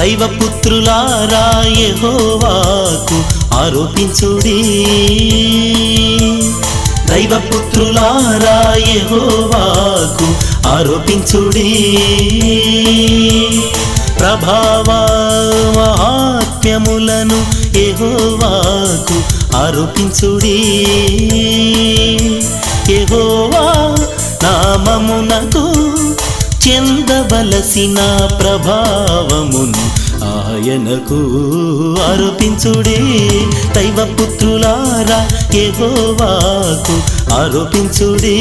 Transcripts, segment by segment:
దైవపుత్రులారా యెహోవాకు ఆరోపించుడి దైవపుత్రులారా యెహోవాకు ఆరోపించుడి ప్రభావ మహాత్మ్యములను యెహోవాకు ఆరోపించుడి యెహోవా నామమునకు చెందవలసిన ప్రభావమును ఆయనకు ఆరోపించుడే దైవపుత్రులారా యెహోవాకు ఆరోపించుడే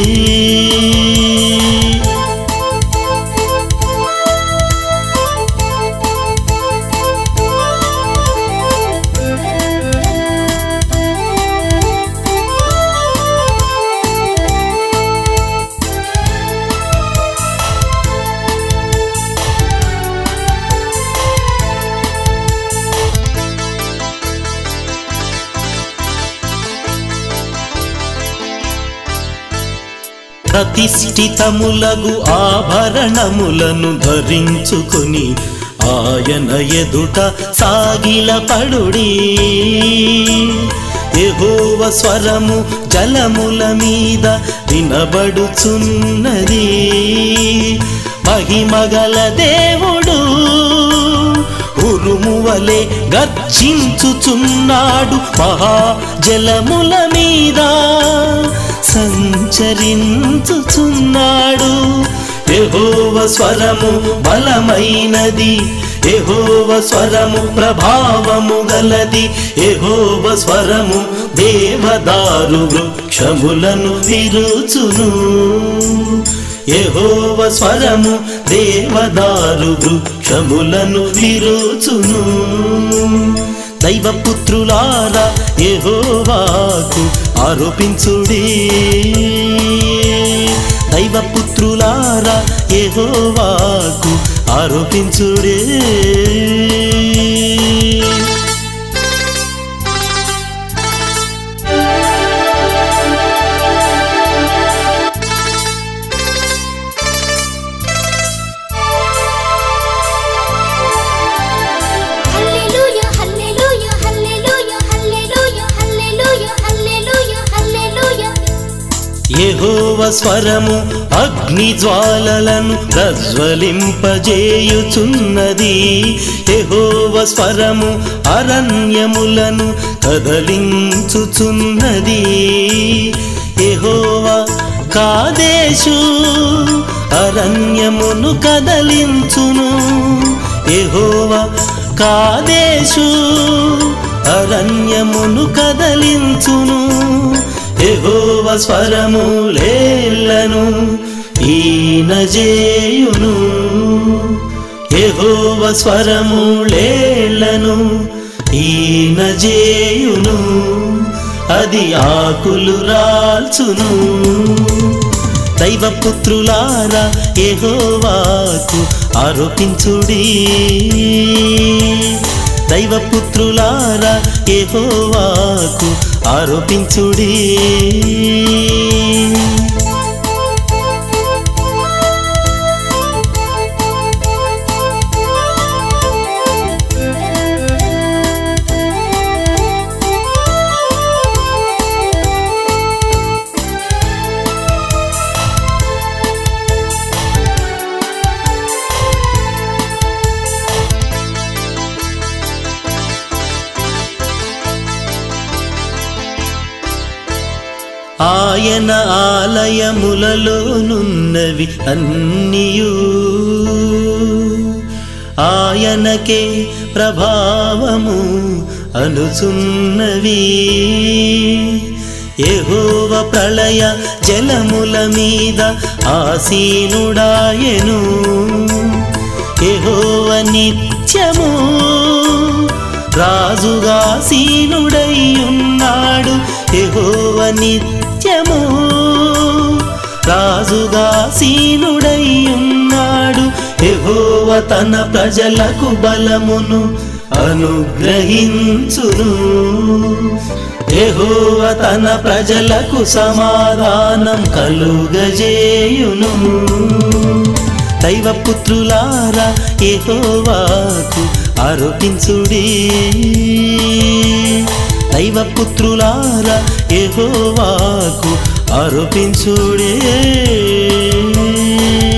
ప్రతిష్ఠితములగు ఆభరణములను ధరించుకొని ఆయన ఎదుట సాగిలపడుడి ఎహోవ స్వరము జలముల మీద వినబడుచున్నది మహిమగల దేవుడు ఉరుము వలె గర్జించుచున్నాడు మహాజలముల మీద సంచరించుచున్నాడు ఎహోవ స్వరము బలమైనది ఎహోవ స్వరము ప్రభావము గలది ఎహోవ స్వరము దేవదారు వృక్షములను విరుచును యెహోవ స్వరము దేవదారు వృక్షములను విరుచును దైవపుత్రులారా యెహోవాకు ఆరోపించుడి దైవపుత్రులారా యెహోవాకు ఆరోపించుడే హల్లెలూయా హల్లెలూయా హల్లెలూయా హల్లెలూయా హల్లెలూయా హల్లెలూయా హల్లెలూయా యెహోవ స్వరము అగ్ని జ్వాలలను ప్రజ్వలింపజేయుచున్నది యెహోవ స్వరము అరణ్యములను కదలించుచున్నది యెహోవ కాదేశు అరణ్యమును కదలించును యెహోవ కాదేశు అరణ్యమును కదలించును ఎహోవ స్వరములేలను ఈనజేయును ఎహోవ స్వరములేలను ఈనజేయును అది ఆకులు రాల్చును దైవపుత్రులారా ఎహోవాకు ఆరోపించుడి దైవపుత్రులారా ఎహోవాకు ఆరోపించుడి ఆయన ఆలయములలోనున్నవి అన్నియు ఆయనకే ప్రభావము అనుచున్నవి ఎహోవ ప్రళయ జలముల మీద ఆసీనుడాయెను ఎహోవ నిత్యము రాజుగా సీనుడయ్యున్నాడు ఎహోవ నిత్యము రాజుగా సీనుడయ్యున్నాడు ఎహోవ తన ప్రజలకు బలమును అనుగ్రహించును ఎహోవ తన ప్రజలకు సమాధానం కలుగజేయును దైవపుత్రులారా యెహోవాకు ఆరోపించుడి దైవపుత్రులారా యెహోవాకు ఆరోపించుడే